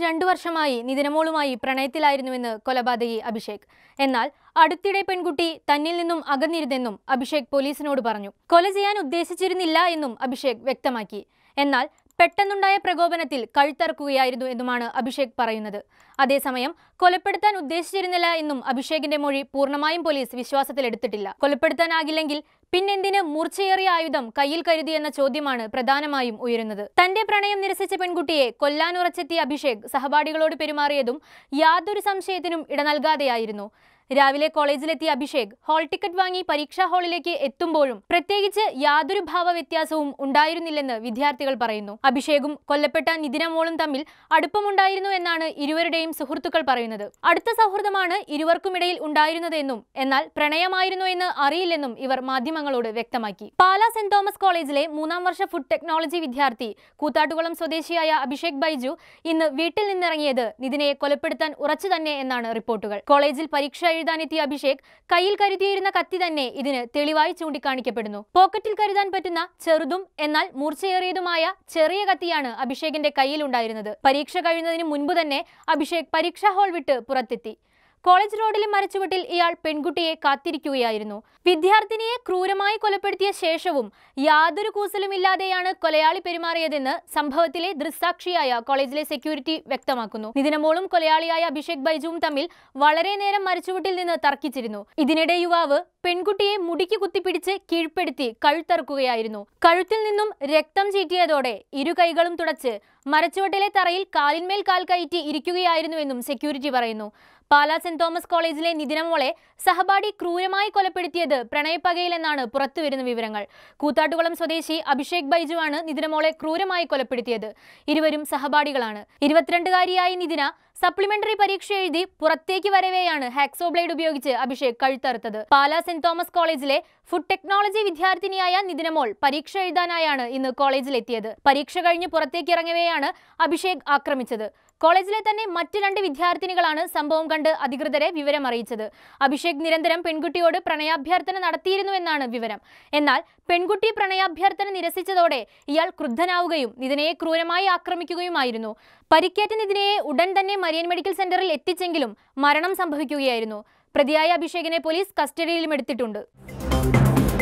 രണ്ടു വർഷമായി നിതിനമോളുമായി പ്രണയത്തിലായിരുന്നുവെന്ന് കൊലപാതകി അഭിഷേക് എന്നാൽ അടുത്തിടെ പെൺകുട്ടി തന്നിൽ നിന്നും അകന്നിരുന്നെന്നും അഭിഷേക് പോലീസിനോട് പറഞ്ഞു കൊല ചെയ്യാൻ ഉദ്ദേശിച്ചിരുന്നില്ല എന്നും അഭിഷേക് വ്യക്തമാക്കി എന്നാൽ പെട്ടെന്നുണ്ടായ പ്രകോപനത്തിൽ കഴുത്തറക്കുകയായിരുന്നു എന്നുമാണ് അഭിഷേക് പറയുന്നത് അതേസമയം കൊലപ്പെടുത്താൻ ഉദ്ദേശിച്ചിരുന്നില്ല എന്നും അഭിഷേകിന്റെ മൊഴി പൂർണ്ണമായും പോലീസ് വിശ്വാസത്തിലെടുത്തിട്ടില്ല കൊലപ്പെടുത്താനാകില്ലെങ്കിൽ പിന്നെന്തിന് മൂർച്ചയേറിയ ആയുധം കയ്യിൽ കരുതിയെന്ന ചോദ്യമാണ് പ്രധാനമായും ഉയരുന്നത് തന്റെ പ്രണയം നിരസിച്ച പെൺകുട്ടിയെ കൊല്ലാനുറച്ചെത്തിയ അഭിഷേക് സഹപാഠികളോട് പെരുമാറിയതും യാതൊരു സംശയത്തിനും ഇട നൽകാതെയായിരുന്നു രാവിലെ കോളേജിലെത്തിയ അഭിഷേക് ഹാൾ ടിക്കറ്റ് വാങ്ങി പരീക്ഷാ ഹാളിലേക്ക് എത്തുമ്പോഴും പ്രത്യേകിച്ച് യാതൊരു ഭാവവ്യത്യാസവും ഉണ്ടായിരുന്നില്ലെന്ന് വിദ്യാർത്ഥികൾ പറയുന്നു അഭിഷേകും കൊല്ലപ്പെട്ട നിതിനമോളും തമ്മിൽ അടുപ്പമുണ്ടായിരുന്നു എന്നാണ് ഇരുവരുടെയും സുഹൃത്തുക്കൾ പറയുന്നത് അടുത്ത സൗഹൃദമാണ് ഇരുവർക്കുമിടയിൽ ഉണ്ടായിരുന്നതെന്നും എന്നാൽ പ്രണയമായിരുന്നു എന്ന് അറിയില്ലെന്നും ഇവർ മാധ്യമങ്ങളോട് വ്യക്തമാക്കി പാലാ സെന്റ് തോമസ് കോളേജിലെ മൂന്നാം വർഷ ഫുഡ് ടെക്നോളജി വിദ്യാർത്ഥി കൂത്താട്ടുകുളം സ്വദേശിയായ അഭിഷേക് ബൈജു ഇന്ന് വീട്ടിൽ നിന്നിറങ്ങിയത് നിതിനെ കൊലപ്പെടുത്താൻ ഉറച്ചു തന്നെ എന്നാണ് റിപ്പോർട്ടുകൾ കോളേജിൽ പരീക്ഷ എഴുതാനെത്തിയ അഭിഷേക് കയ്യിൽ കരുതിയിരുന്ന കത്തി തന്നെ ഇതിന് തെളിവായി ചൂണ്ടിക്കാണിക്കപ്പെടുന്നു പോക്കറ്റിൽ കരുതാൻ പറ്റുന്ന ചെറുതും എന്നാൽ മൂർച്ചയേറിയതുമായ ചെറിയ കത്തിയാണ് അഭിഷേകിന്റെ കയ്യിലുണ്ടായിരുന്നത് പരീക്ഷ കഴിയുന്നതിന് മുൻപ് തന്നെ അഭിഷേക് പരീക്ഷാ ഹാൾ വിട്ട് പുറത്തെത്തി കോളേജ് റോഡിലെ മരച്ചുവട്ടിൽ ഇയാൾ പെൺകുട്ടിയെ കാത്തിരിക്കുകയായിരുന്നു വിദ്യാർത്ഥിനിയെ ക്രൂരമായി കൊലപ്പെടുത്തിയ ശേഷവും യാതൊരു കൂസലുമില്ലാതെയാണ് കൊലയാളി പെരുമാറിയതെന്ന് സംഭവത്തിലെ ദൃക്സാക്ഷിയായ കോളേജിലെ സെക്യൂരിറ്റി വ്യക്തമാക്കുന്നു നിതിനമോളും കൊലയാളിയായ അഭിഷേക് ബൈജുവും തമ്മിൽ വളരെ നേരം മരച്ചുവട്ടിൽ നിന്ന് തർക്കിച്ചിരുന്നു ഇതിനിടെ യുവാവ് പെൺകുട്ടിയെ മുടിക്ക് കുത്തിപ്പിടിച്ച് കീഴ്പ്പെടുത്തി കഴുത്തറുക്കുകയായിരുന്നു കഴുത്തിൽ നിന്നും രക്തം ചീറ്റിയതോടെ ഇരു കൈകളും തുടച്ച് മരച്ചുവട്ടിലെ തറയിൽ കാലിന്മേൽ കാൽ കയറ്റി ഇരിക്കുകയായിരുന്നുവെന്നും സെക്യൂരിറ്റി പറയുന്നു പാലാ സെന്റ് തോമസ് കോളേജിലെ നിതിനമോളെ സഹപാഠി ക്രൂരമായി കൊലപ്പെടുത്തിയത് പ്രണയപ്പകയിലെന്നാണ് പുറത്തുവരുന്ന വിവരങ്ങൾ കൂത്താട്ടുകുളം സ്വദേശി അഭിഷേക് ബൈജുവാണ് നിതിനമോളെ ക്രൂരമായി കൊലപ്പെടുത്തിയത് ഇരുവരും സഹപാഠികളാണ് ഇരുപത്തിരണ്ടുകാരിയായ നിതിന സപ്ലിമെന്ററി പരീക്ഷ എഴുതി പുറത്തേക്ക് വരവെയാണ് ഹാക്സോ ബ്ലേഡ് ഉപയോഗിച്ച് അഭിഷേക് കഴുത്തറുത്തത് പാലാ സെന്റ് തോമസ് കോളേജിലെ ഫുഡ് ടെക്നോളജി വിദ്യാർത്ഥിനിയായ നിതിനമോൾ പരീക്ഷ എഴുതാനായാണ് ഇന്ന് കോളേജിലെത്തിയത് പരീക്ഷ കഴിഞ്ഞ് പുറത്തേക്ക് ഇറങ്ങവെയാണ് അഭിഷേക് ആക്രമിച്ചത് കോളേജിലെ തന്നെ മറ്റ് രണ്ട് വിദ്യാർത്ഥിനികളാണ് സംഭവം കണ്ട് അധികൃതരെ വിവരം അറിയിച്ചത് അഭിഷേക് നിരന്തരം പെൺകുട്ടിയോട് പ്രണയാഭ്യർത്ഥന നടത്തിയിരുന്നുവെന്നാണ് വിവരം എന്നാൽ പെൺകുട്ടി പ്രണയാഭ്യർത്ഥന നിരസിച്ചതോടെ ഇയാൾ ക്രുദ്ധനാവുകയും നിതിനയെ ക്രൂരമായി ആക്രമിക്കുകയുമായിരുന്നു പരിക്കേറ്റ നിതിനയെ ഉടൻ തന്നെ മരിയൻ മെഡിക്കൽ സെന്ററിൽ എത്തിച്ചെങ്കിലും മരണം സംഭവിക്കുകയായിരുന്നു പ്രതിയായ അഭിഷേകിനെ പോലീസ് കസ്റ്റഡിയിലും എടുത്തിട്ടുണ്ട്